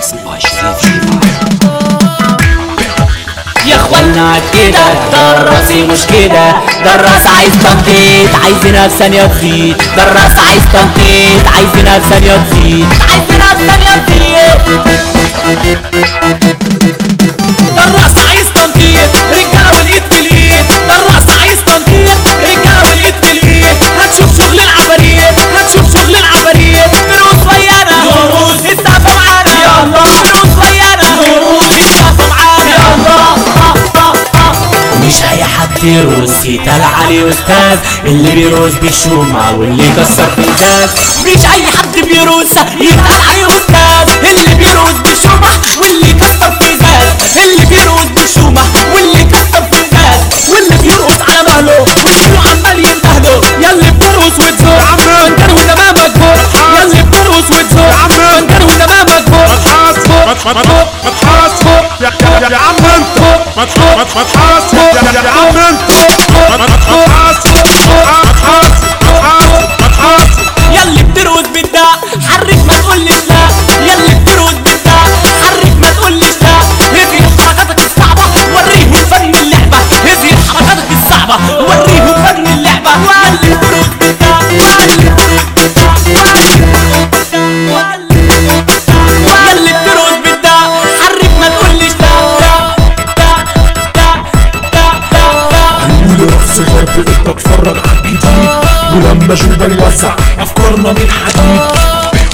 يا اخوانا كده ده الراسي مش كده ده الراس عايز تنطيط عايزينها في ثانية تزيد ده الراس عايز تنطيط عايزينها في ثانية تزيد عايزينها في ثانية تزيد ده الراس عايز تنطيط رجالة والايد في الايد ده الراس عايز تنطيط رجالة والايد في الايد هتشوف شغل العفاريت هتشوف شغل العفاريت فلوس ويانا فلوس السقفة معانا يلا فلوس ويانا فلوس السقفة معانا يلا مش اي حد يروس يتقال عليه استاذ اللي بيروس بالشومة واللي كسر في الجاز مش اي حد بيروس يتقال عليه استاذ اللي بيروس بالشومة واللي كسر في الجاز اللي بيروس بالشومة واللي كسر في الجاز واللي بيرقص على مهله وشه عمال ينتهله ياللي بترقص وتزور فانكر وتمامك بور ياللي بترقص وتزور فانكر وتمامك بور متحاسب يا يا يا عم انت متحاسب يا يا عم انت متحاسب متحاسب متحاسب ياللي بترقص بالداء حرك ما تقولش لا ياللي بترقص بالداء حرك ما تقولش لا هذه حركاتك الصعبة وريهم فن اللعبة هذه حركاتك الصعبة وريهم فن اللعبة ياللي بترقص بالداء ياللي بترقص بالداء ياللي بترقص بالداء حرك ما تقولش لا لا لا لا لا لا ورقص الراب انت اتفرج على الجديد ولما جوبا نوزع افكارنا من حديد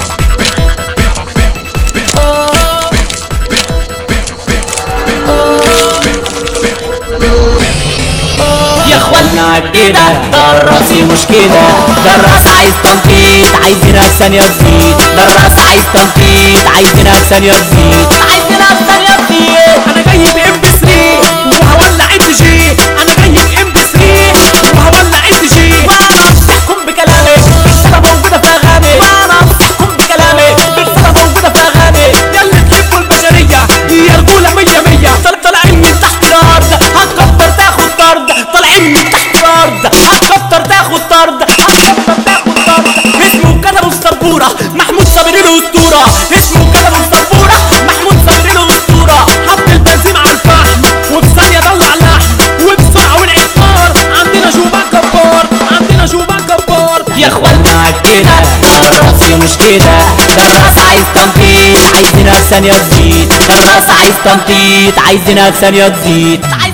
يا اخوانا كده ده الراسي مش كده ده الراس عايز تنطيط عايزينها في ثانية تزيد ده الراس عايز تنطيط عايزينها في ثانية تزيد عايزينها في ثانية تزيد انا جاي بام بي 3 وهولع ام جي انا جاي بام بي 3 وهولع ام جي وانا انصحكم بكلامي بالسنة موجودة في اغاني وانا انصحكم بكلامي بالسنة موجودة في اغاني ياللي تحبوا البشرية يا رجولة مية مية طل- طالعين من تحت الارض هتكتر تاخد طرد طالعين من تحت الارض هتكتر تاخد طرد هتكتر تاخد طرد اسمه كتبوا السبورة محمود صابرين الاسطورة اسمه كتبوا السبورة محمود صابرين الاسطورة حط البنزين على الفحم وفي ثانية طلع لحم وبسرعة والعطار عندنا جوبان كبار عندنا جوبان كبار يا اخوانا كده ده الراسي مش كده ده الراس عايز تنطيط عايزينها في ثانية تزيد ده الراس عايز تنطيط عايزينها في ثانية تزيد